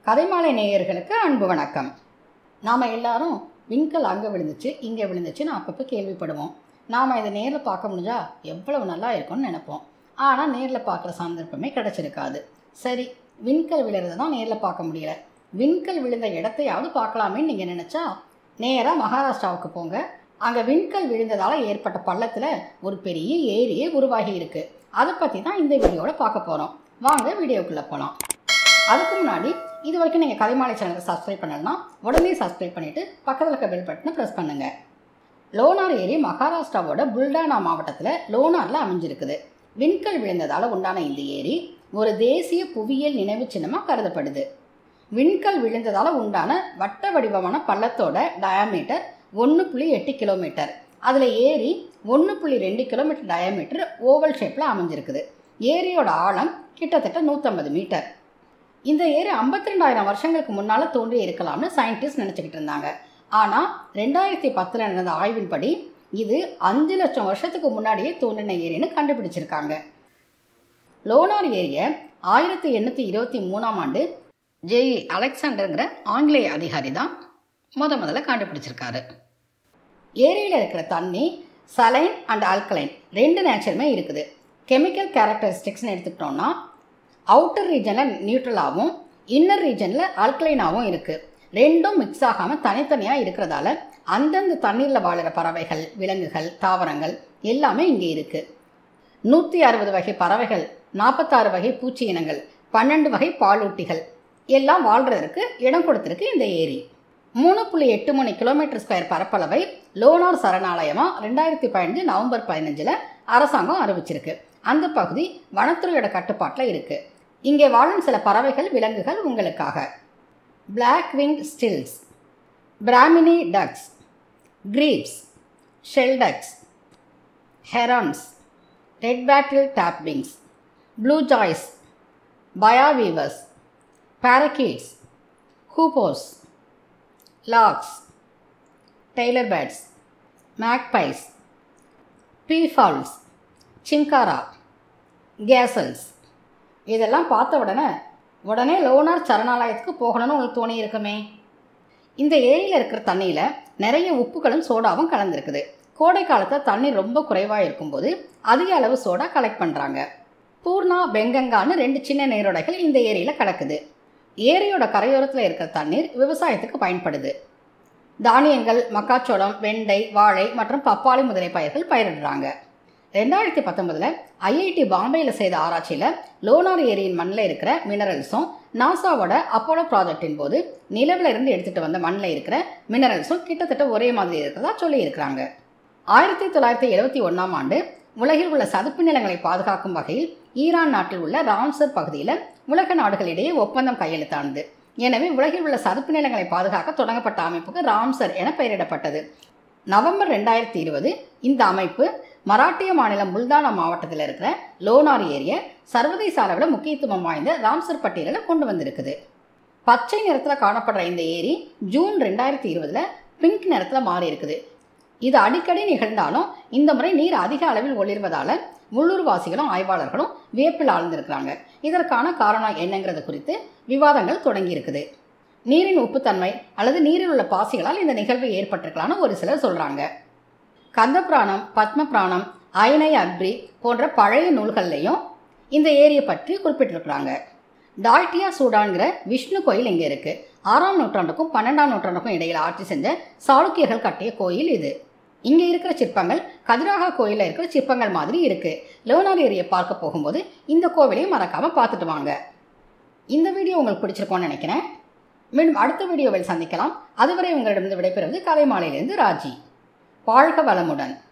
கதைமாலை நேயர்களுக்கு அன்பு வணக்கம் நாம் எல்லாரும் விண்கல் அங்கே விழுந்துச்சு இங்கே விழுந்துச்சுன்னு அப்பப்போ கேள்விப்படுவோம் நாம் இதை நேரில் பார்க்க முடிஞ்சா எவ்வளவு நல்லா இருக்கும்னு நினைப்போம் ஆனால் நேரில் பார்க்குற சந்தர்ப்பமே கிடச்சிருக்காது சரி விண்கல் விழுறதை தான் நேரில் பார்க்க முடியல விண்கல் விழுந்த இடத்தையாவது பார்க்கலாமேன்னு நீங்கள் நினச்சா நேராக மகாராஷ்டிராவுக்கு போங்க அங்கே விண்கல் விழுந்ததால் ஏற்பட்ட பள்ளத்தில் ஒரு பெரிய ஏரியே உருவாகி இருக்கு அதை பற்றி தான் இந்த வீடியோவில் பார்க்க போகிறோம் வாங்க வீடியோக்குள்ளே போகலாம் அதுக்கு முன்னாடி இது வரைக்கும் நீங்கள் கதைமாலை சேனலை சப்ஸ்கிரைப் பண்ணலன்னா உடனே சப்ஸ்கிரைப் பண்ணிவிட்டு பக்கத்தில் இருக்க பெல் பட்டனை ப்ரெஸ் பண்ணுங்கள் லோனார் ஏரி மகாராஷ்டிராவோட புல்டானா மாவட்டத்தில் லோனாரில் அமைஞ்சிருக்குது விண்கல் விழுந்ததால் உண்டான இந்த ஏரி ஒரு தேசிய புவியியல் நினைவு சின்னமாக கருதப்படுது விண்கல் விழுந்ததால் உண்டான வட்ட வடிவமான பள்ளத்தோட டயாமீட்டர் ஒன்று புள்ளி எட்டு கிலோமீட்டர் அதில் ஏரி ஒன்று புள்ளி ரெண்டு கிலோமீட்டர் டயாமீட்டர் ஓவல் ஷேப்பில் அமைஞ்சிருக்குது ஏரியோட ஆழம் கிட்டத்தட்ட நூற்றம்பது மீட்டர் இந்த ஏரி ஐம்பத்தி ரெண்டாயிரம் வருஷங்களுக்கு முன்னால் தோன்றி இருக்கலாம்னு சயின்டிஸ்ட் நினச்சிக்கிட்டு இருந்தாங்க ஆனால் ரெண்டாயிரத்தி பத்தில் நடந்த ஆய்வின்படி இது அஞ்சு லட்சம் வருஷத்துக்கு முன்னாடியே தோன்றின ஏரின்னு கண்டுபிடிச்சிருக்காங்க லோனார் ஏரியை ஆயிரத்தி எண்ணூற்றி இருபத்தி மூணாம் ஆண்டு ஜேஇ அலெக்சாண்டருங்கிற ஆங்கிலேய அதிகாரி தான் முத முதல்ல கண்டுபிடிச்சிருக்காரு ஏரியில் இருக்கிற தண்ணி சலைன் அண்ட் ஆல்கலைன் ரெண்டு நேச்சருமே இருக்குது கெமிக்கல் கேரக்டரிஸ்டிக்ஸ்னு எடுத்துக்கிட்டோம்னா அவுட்டர் ரீஜனில் நியூட்ரலாகவும் இன்னர் ரீஜனில் ஆல்கலைனாகவும் இருக்குது ரெண்டும் மிக்ஸ் ஆகாமல் தனித்தனியாக இருக்கிறதால அந்தந்த தண்ணீரில் வாழுற பறவைகள் விலங்குகள் தாவரங்கள் எல்லாமே இங்கே இருக்குது நூற்றி அறுபது வகை பறவைகள் நாற்பத்தாறு வகை பூச்சி இனங்கள் பன்னெண்டு வகை பாலூட்டிகள் எல்லாம் வாழ்கிறதுக்கு இடம் கொடுத்துருக்கு இந்த ஏரி மூணு புள்ளி எட்டு மூணு கிலோமீட்டர் ஸ்கொயர் பரப்பளவை லோனார் சரணாலயமாக ரெண்டாயிரத்தி பதினஞ்சு நவம்பர் பதினஞ்சில் அரசாங்கம் அறிவிச்சிருக்கு அந்த பகுதி வனத்துறையோட கட்டுப்பாட்டில் இருக்குது இங்கே வாழும் சில பறவைகள் விலங்குகள் உங்களுக்காக black wing stilts Brahminy ducks grebes shell ducks herons red பேட்டில் lapwings blue jays baya weavers parakeets hoopoes larks tailor birds magpies peafowls chinkara gazelles இதெல்லாம் பார்த்த உடனே உடனே லோனார் சரணாலயத்துக்கு போகணும்னு உங்களுக்கு தோணி இருக்குமே இந்த ஏரியில் இருக்கிற தண்ணியில் நிறைய உப்புகளும் சோடாவும் கலந்துருக்குது கோடை காலத்தில் தண்ணீர் ரொம்ப குறைவாக இருக்கும்போது அதிக அளவு சோடா கலெக்ட் பண்ணுறாங்க பூர்ணா பெங்கங்கான்னு ரெண்டு சின்ன நீரோடைகள் இந்த ஏரியில் கிடக்குது ஏரியோட கரையோரத்தில் இருக்கிற தண்ணீர் விவசாயத்துக்கு பயன்படுது தானியங்கள் மக்காச்சோளம் வெண்டை வாழை மற்றும் பப்பாளி முதலிய பயிர்கள் பயிரிடுறாங்க ரெண்டாயிரத்தி பத்தொன்பதில் ஐஐடி பாம்பேயில் செய்த ஆராய்ச்சியில் லோனார் ஏரியின் மண்ணில் இருக்கிற மினரல்ஸும் நாசாவோட அப்போலோ ப்ராஜெக்டின் போது நிலவில் இருந்து எடுத்துகிட்டு வந்த மண்ணில் இருக்கிற மினரல்ஸும் கிட்டத்தட்ட ஒரே மாதிரி இருக்கிறதா சொல்லியிருக்கிறாங்க ஆயிரத்தி தொள்ளாயிரத்தி எழுபத்தி ஒன்றாம் ஆண்டு உலகில் உள்ள சதுப்பு நிலங்களை பாதுகாக்கும் வகையில் ஈரான் நாட்டில் உள்ள ராம்சர் பகுதியில் உலக நாடுகளிடையே ஒப்பந்தம் கையெழுத்தானது எனவே உலகில் உள்ள சதுப்பு நிலங்களை பாதுகாக்க தொடங்கப்பட்ட அமைப்புக்கு ராம்சர் என பெயரிடப்பட்டது நவம்பர் ரெண்டாயிரத்தி இருபது இந்த அமைப்பு மராட்டிய மாநிலம் புல்தானா மாவட்டத்தில் இருக்கிற லோனார் ஏரியை சர்வதேச அளவில் முக்கியத்துவம் வாய்ந்த ராம்சர் பட்டியலில் கொண்டு வந்திருக்குது பச்சை நிறத்தில் காணப்படுற இந்த ஏரி ஜூன் ரெண்டாயிரத்தி இருபதில் பிங்க் நிறத்தில் மாறி இருக்குது இது அடிக்கடி நிகழ்ந்தாலும் இந்த முறை நீர் அதிக அளவில் ஒளிர்வதால் உள்ளூர்வாசிகளும் ஆய்வாளர்களும் வியப்பில் ஆழ்ந்திருக்கிறாங்க இதற்கான காரணம் என்னங்கிறது குறித்து விவாதங்கள் தொடங்கி இருக்குது நீரின் உப்புத்தன்மை அல்லது நீரில் உள்ள பாசிகளால் இந்த நிகழ்வு ஏற்பட்டிருக்கலாம்னு ஒரு சிலர் சொல்கிறாங்க கந்தபுராணம் பத்மபுராணம் அயனை அக்ரி போன்ற பழைய நூல்கள்லையும் இந்த ஏரியை பற்றி குறிப்பிட்டிருக்கிறாங்க டால்டியா சூடான்கிற விஷ்ணு கோயில் இங்கே இருக்குது ஆறாம் நூற்றாண்டுக்கும் பன்னெண்டாம் நூற்றாண்டுக்கும் இடையில் ஆட்சி செஞ்ச சாளுக்கியர்கள் கட்டிய கோயில் இது இங்கே இருக்கிற சிற்பங்கள் கதிராகா கோயிலில் இருக்கிற சிற்பங்கள் மாதிரி இருக்குது லோனார் ஏரியை பார்க்க போகும்போது இந்த கோவிலையும் மறக்காமல் பார்த்துட்டு வாங்க இந்த வீடியோ உங்களுக்கு பிடிச்சிருக்கோன்னு நினைக்கிறேன் மீண்டும் அடுத்த வீடியோவில் சந்திக்கலாம் அதுவரை உங்களிடமிருந்து விடைபெறுவது கலை மாலையிலிருந்து ராஜி வாழ்க வளமுடன்